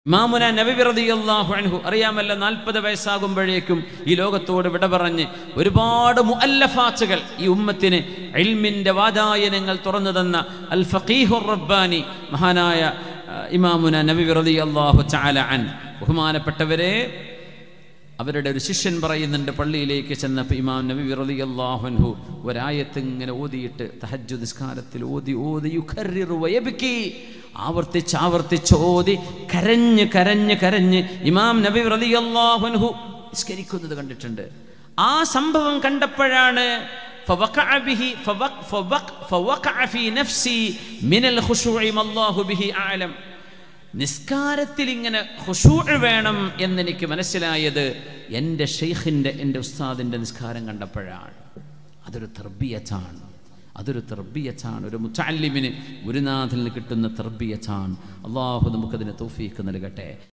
മാമുന നബിറതിയല്ലാഹു അൻഹു അറിയാമല്ല നാൽപ്പത് വയസ്സാകുമ്പോഴേക്കും ഈ ലോകത്തോട് വിട പറഞ്ഞ് ഒരുപാട് മുഅല്ലഫാത്തുകൾ ഈ ഉമ്മത്തിന് ഇൽമിൻ്റെ വാതായനങ്ങൾ തുറന്നു തന്ന അൽ ഫഖീഹുർ റബ്ബാനി മഹാനായ ആ, ഇമാമുന നബി റളിയല്ലാഹു തആല അൻ ബഹുമാനപ്പെട്ടവരെ അവരുടെ ഒരു ശിഷ്യൻ പറയുന്നുണ്ട് പള്ളിയിലേക്ക് ചെന്നപ്പോൾ ഇമാം നബി റളിയല്ലാഹു അൻഹു ഒരായത്ത് ഇങ്ങനെ ഓതിയിട്ട് തഹജ്ജു നിസ്കാരത്തിൽ ഓതി ഓതി യുഖർറിറു വയബ്കി ആവർത്തിച്ച് ആവർത്തിച്ച് ഓതി കരഞ്ഞ് കരഞ്ഞ് കരഞ്ഞ് ഇമാം നബി റളിയല്ലാഹു അൻഹു നിസ്കരിക്കുന്നത് കണ്ടിട്ടുണ്ട് ആ സംഭവം കണ്ടപ്പോഴാണ് فوقع به فوق فوق فوقع في نفسي من الخشوع ما الله به أعلم നിസ്കാരത്തിൽ ഇങ്ങനെ ഖുശൂഅ് വേണം എന്നെനിക്ക് മനസ്സിലായത് എൻ്റെ ഷെയ്ഖിൻ്റെ എൻ്റെ ഉസ്താദിൻ്റെ നിസ്കാരം കണ്ടപ്പോഴാണ് അതൊരു തെർബിയച്ചാണ് അതൊരു തെർബിയച്ചാണ് ഒരു മുത്തല്ലിമിന് ഗുരുനാഥനിൽ കിട്ടുന്ന തെർബിയച്ചാണ് അള്ളാഹു നമുക്കതിന് തൗഫീക്ക് നൽകട്ടെ